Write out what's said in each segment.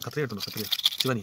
കത്രിക കിട്ടുന്നു കത്രിക ശിവാനി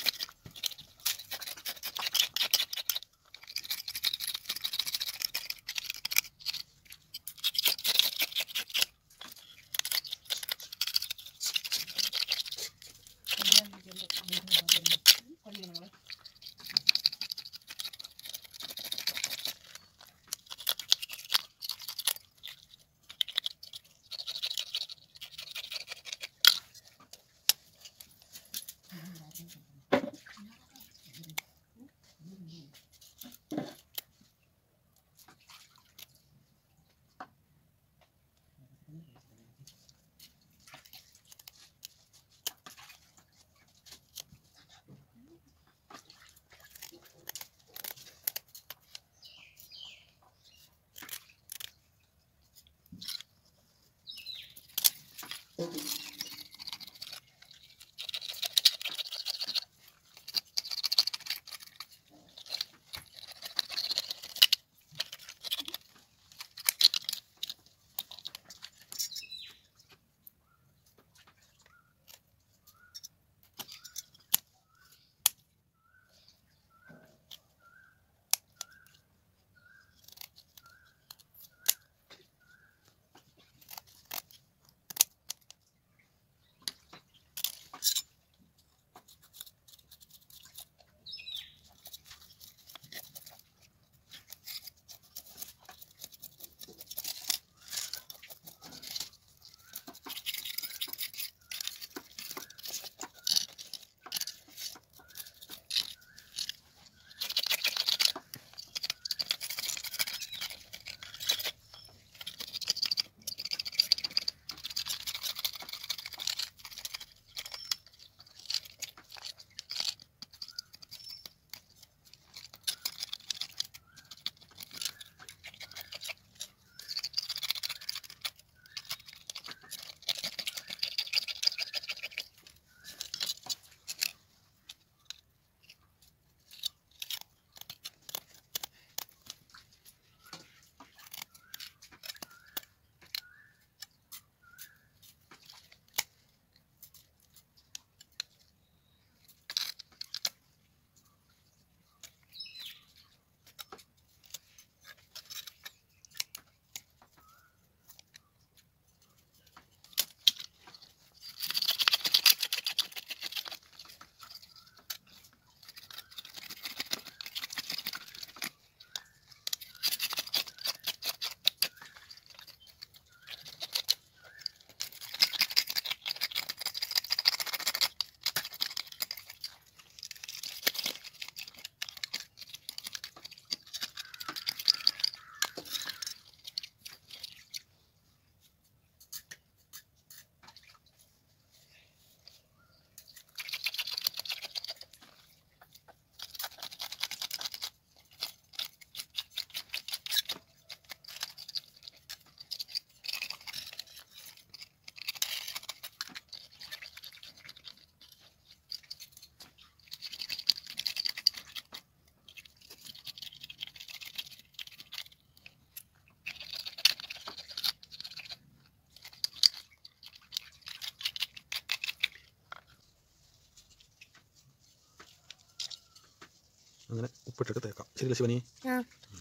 അങ്ങനെ ഉപ്പിട്ടിട്ട് തേക്കാം ശരിയല്ലേ ശിവനി ആ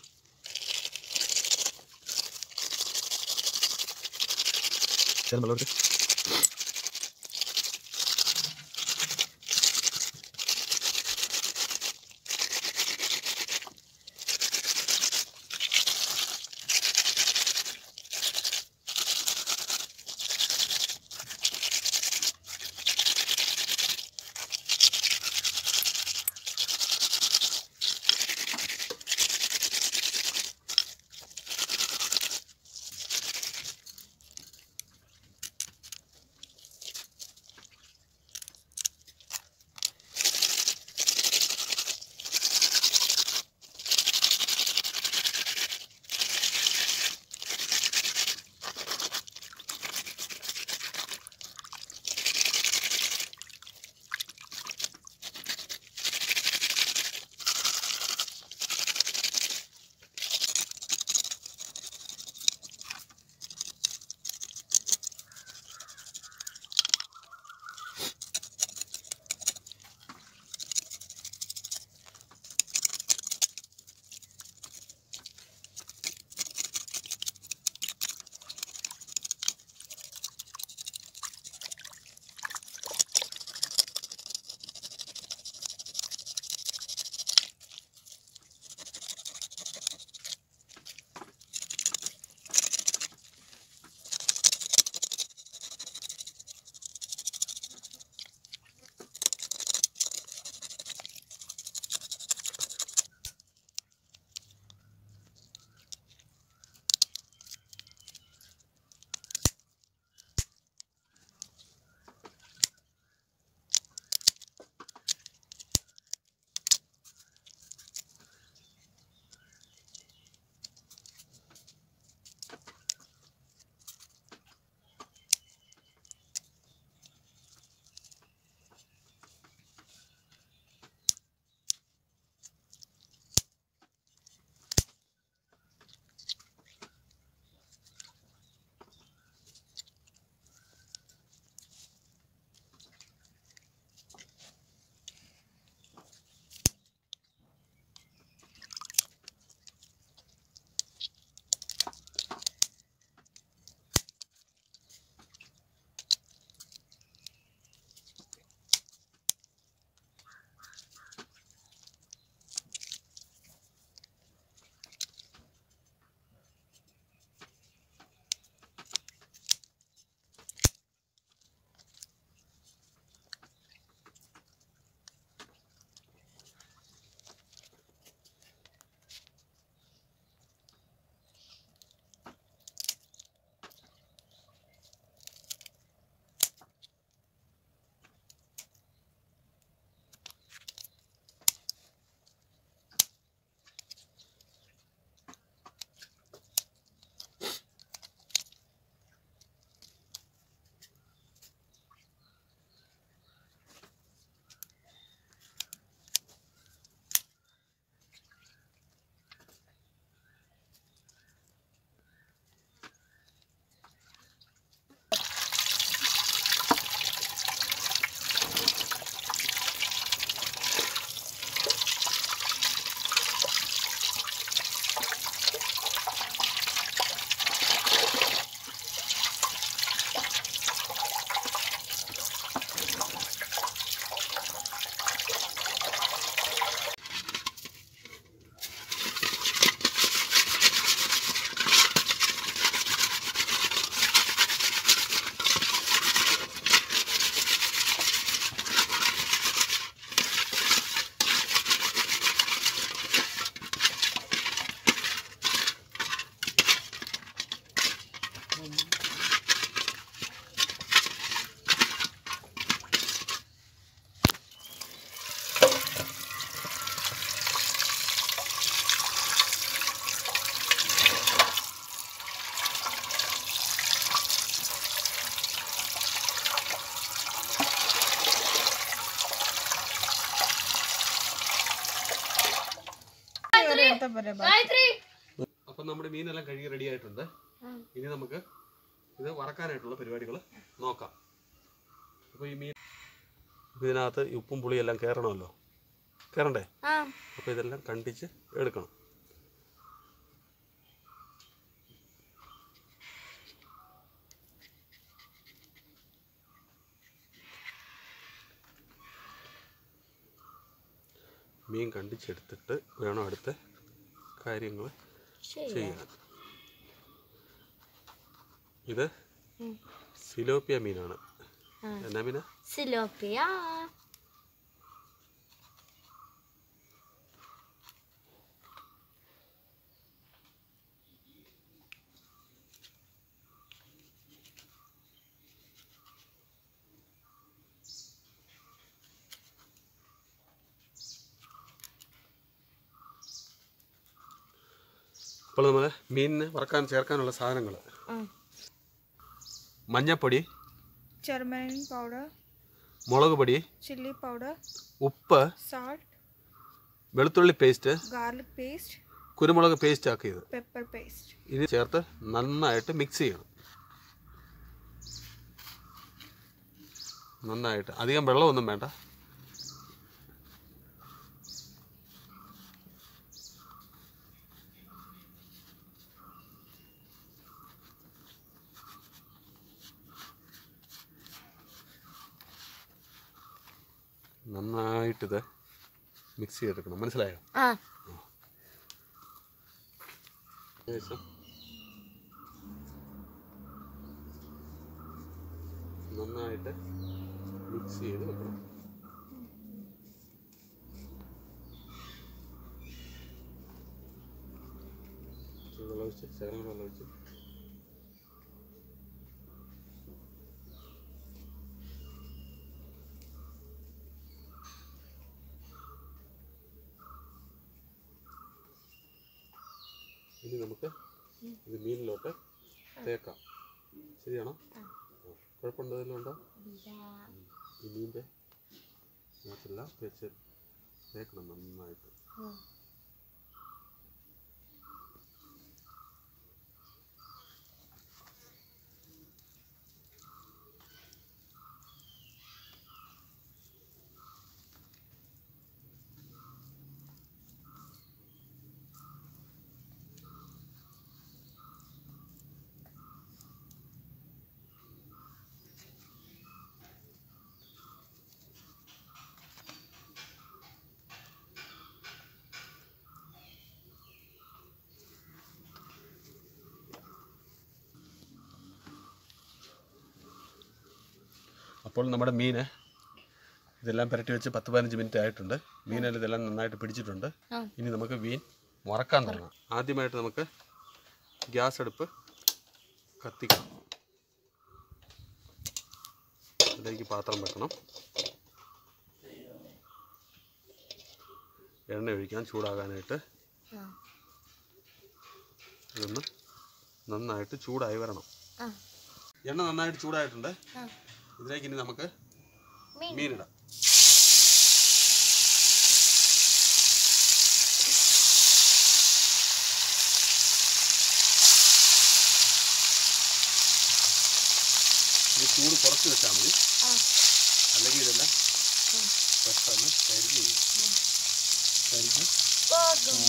ശരി വെള്ളം എടുത്ത് അപ്പം നമ്മുടെ മീനെല്ലാം കഴുകി റെഡി ആയിട്ടുണ്ട് ഇനി നമുക്ക് ഇത് വറക്കാനായിട്ടുള്ള പരിപാടികൾ നോക്കാം അപ്പോൾ ഈ മീൻ അപ്പോൾ ഇതിനകത്ത് ഈ ഉപ്പും പുളിയെല്ലാം കയറണമല്ലോ കയറണ്ടേ ആ അപ്പോൾ ഇതെല്ലാം കണ്ടിച്ച് എടുക്കണം മീൻ കണ്ടിച്ചെടുത്തിട്ട് വേണം അടുത്ത കാര്യങ്ങൾ ശരി ചെയ്യാൻ ഇത് സിലോപ്പിയ മീനാണ് ആ. എന്നാ മീനാ സിലോപ്പിയ അപ്പോൾ നമ്മൾ മീനിന് വറക്കാൻ ചേർക്കാനുള്ള സാധനങ്ങൾ ആ മഞ്ഞപ്പൊടി turmeric powder, മുളക് പൊടി chili powder, ഉപ്പ് salt, വെളുത്തുള്ളി പേസ്റ്റ് garlic paste, കുരുമുളക് പേസ്റ്റ് ആക്കിയത് pepper paste. ഇത് ചേർത്ത് നന്നായിട്ട് മിക്സ് ചെയ്യണം നന്നായിട്ട് അധികം വെള്ളമൊന്നും വേണ്ട നന്നായിട്ടിത് മിക്സ് ചെയ്തെടുക്കണം മനസ്സിലായോ ആ ശേഷം നന്നായിട്ട് മിക്സ് ചെയ്ത് വെക്കണം ഇച്ചിരി വെള്ളം ഒഴിച്ച് ശകലം കൂടെ വെള്ളം ഒഴിച്ച് ഇനി നമുക്ക് ഇത് മീനിലോട്ട് തേക്കാം ശരിയാണോ ആ. കുഴപ്പമുണ്ടോ ഉണ്ടോ ഈ മീൻ്റെ ഇതിനകത്തെല്ലാം തേച്ച് തേക്കണം നന്നായിട്ട് അപ്പോൾ നമ്മുടെ മീന് ഇതെല്ലാം പുരട്ടി വെച്ച് പത്ത് പതിനഞ്ച് മിനിറ്റ് ആയിട്ടുണ്ട് മീനെല്ലാം ഇതെല്ലാം നന്നായിട്ട് പിടിച്ചിട്ടുണ്ട് ആ. ഇനി നമുക്ക് മീൻ വറക്കാൻ തുടങ്ങാം ആദ്യമായിട്ട് നമുക്ക് ഗ്യാസ് അടുപ്പ് കത്തിക്കണം അതിലേക്ക് പാത്രം വെക്കണം എണ്ണ ഒഴിക്കാൻ ചൂടാകാനായിട്ട് ആ ഇതൊന്ന് നന്നായിട്ട് ചൂടായി വരണം ആ എണ്ണ നന്നായിട്ട് ചൂടായിട്ടുണ്ട് ആ ഇതിലേക്ക് ഇനി നമുക്ക് മീൻ മീനിടാം ഇത് ചൂട് കുറച്ച് വെച്ചാൽ മതി ആ അല്ലെങ്കിൽ ഇതെല്ലാം പെട്ടെന്ന് കരിഞ്ഞു പോകും കരിഞ്ഞ് പോകും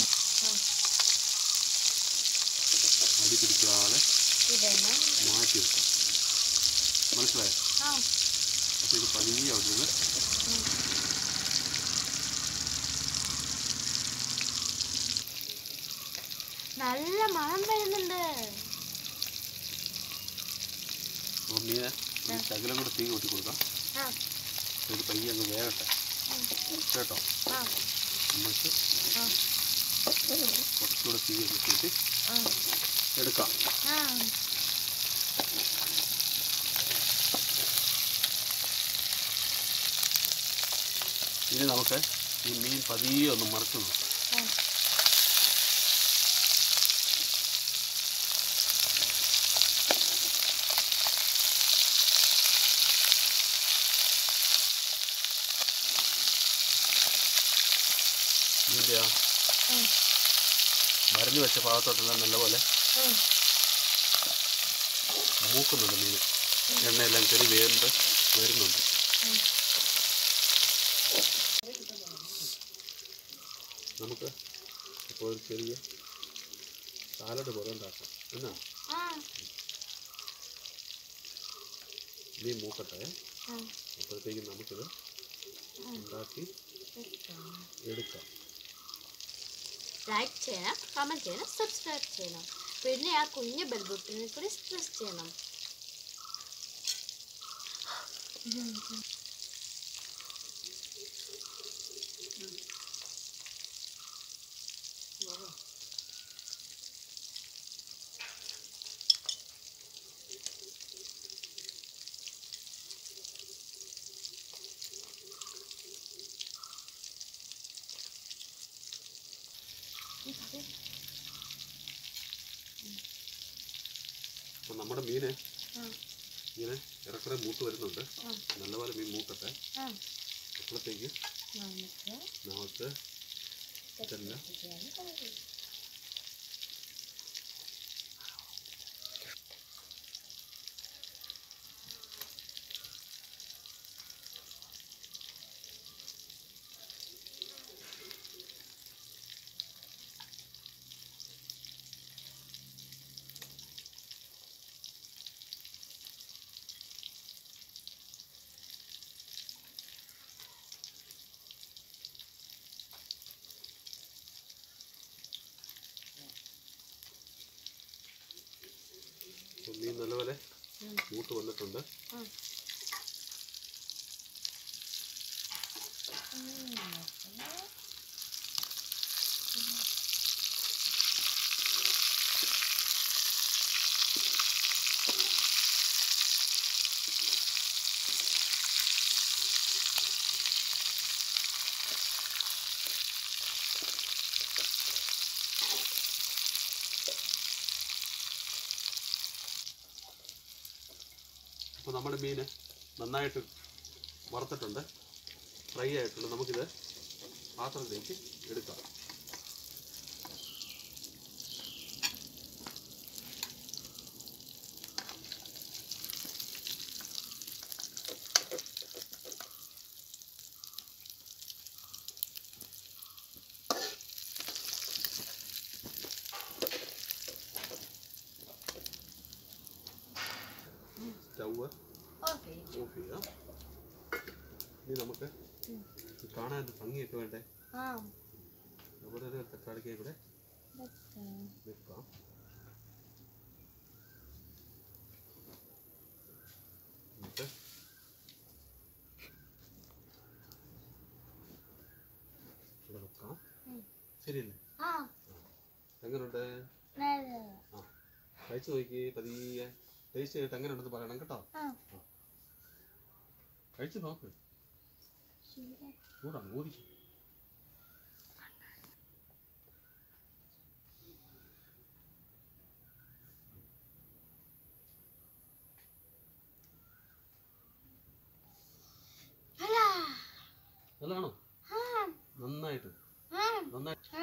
അടി പിടിക്കാതെ ഇടണം മാറ്റി വെക്കാം മനസ്സിലായോ ആ അപ്പോൾ ഇത് പതിയെ അവിടുന്ന് നല്ല മണം വരുന്നുണ്ട് അപ്പോൾ മീനെ ഒരു ശകലം കൂടെ തീ കൂട്ടി കൊടുക്കാം ആ ഇത് പയ്യെ അങ്ങ് വേകട്ടെ കേട്ടോ ആ എന്നിട്ട് ആ കുറച്ചുകൂടെ തീ ഒക്കെ കൂട്ടി ആ എടുക്കാം ആ ഇനി നമുക്ക് ഈ മീൻ പതിയെ ഒന്ന് മറിച്ച് നോക്കാം ആ മീൻ്റെ ആ ഉം. അരഞ്ഞു വെച്ച ഭാഗത്തോട്ടെല്ലാം നല്ലപോലെ ഉം. മൂക്കുന്നുണ്ട് മീൻ എണ്ണയെല്ലാം കയറി വേമ്പ് വരുന്നുണ്ട് നമുക്ക് ഇപ്പോൾ ഒരു ചെറിയ സാലഡ് പോലെ ഉണ്ടാക്കാം എന്നാ ആ മീൻ മൂക്കട്ടെ ആ. അപ്പോഴത്തേക്കും നമുക്കിത് ഉണ്ടാക്കി എടുക്കാം ലൈക്ക് ചെയ്യണം കമൻറ്റ് ചെയ്യണം സബ്സ്ക്രൈബ് ചെയ്യണം പിന്നെ ആ കുഞ്ഞു ബെൽ ബട്ടണിൽ കൂടി പ്രസ് ചെയ്യണം അപ്പം നമ്മുടെ മീന് ആ. ഇങ്ങനെ ഇറക്കുറെ മൂത്ത് വരുന്നുണ്ട് ആ. നല്ലപോലെ മീൻ മൂക്കട്ടെ ആ അപ്പോഴത്തേക്ക് നമുക്ക് നമുക്ക് ഇതെല്ലാം ഇപ്പം മീൻ നല്ലപോലെ ഉം. മൂത്ത് വന്നിട്ടുണ്ട് ഉം. അപ്പോൾ നമ്മുടെ മീൻ നന്നായിട്ട് വറുത്തിട്ടുണ്ട് ഫ്രൈ ആയിട്ടുണ്ട് നമുക്കിത് പാത്രത്തിലേക്ക് എടുക്കാം സ്റ്റൗവ് ഓക്കെ ഓഫ് ചെയ്യാം ഇനി നമുക്ക് ഇത് കാണാൻ ഒരു ഭംഗിയൊക്കെ വേണ്ടേ ആ അവിടെ ഒരു തക്കാളിക്കായി കൂടെ വെക്കാം. വെക്കാം എന്നിട്ട് ഇവിടെ വെക്കാം ഉം. ശരിയല്ലേ ആ എങ്ങനെയുണ്ട് നല്ല ആ കഴിച്ചു നോക്കി പതിയെ ടേസ്റ്റ് ചെയ്തിട്ട് എങ്ങനെ ഉണ്ടെന്ന് പറയണം കേട്ടോ ആ കഴിച്ചു നോക്ക് ചൂടാണ് ഊതി ഹലാ നല്ലതാണോ ആ നന്നായിട്ട് ആ നന്നായി ആ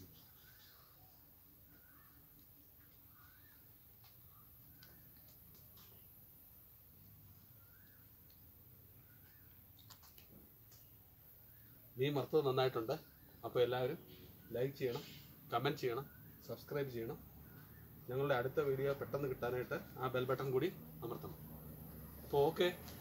മീൻ വറുത്തത് നന്നായിട്ടുണ്ട് അപ്പോൾ എല്ലാവരും ലൈക്ക് ചെയ്യണം കമൻറ്റ് ചെയ്യണം സബ്സ്ക്രൈബ് ചെയ്യണം ഞങ്ങളുടെ അടുത്ത വീഡിയോ പെട്ടെന്ന് കിട്ടാനായിട്ട് ആ ബെൽ ബട്ടൺ കൂടി അമർത്തണം അപ്പോൾ ഓക്കെ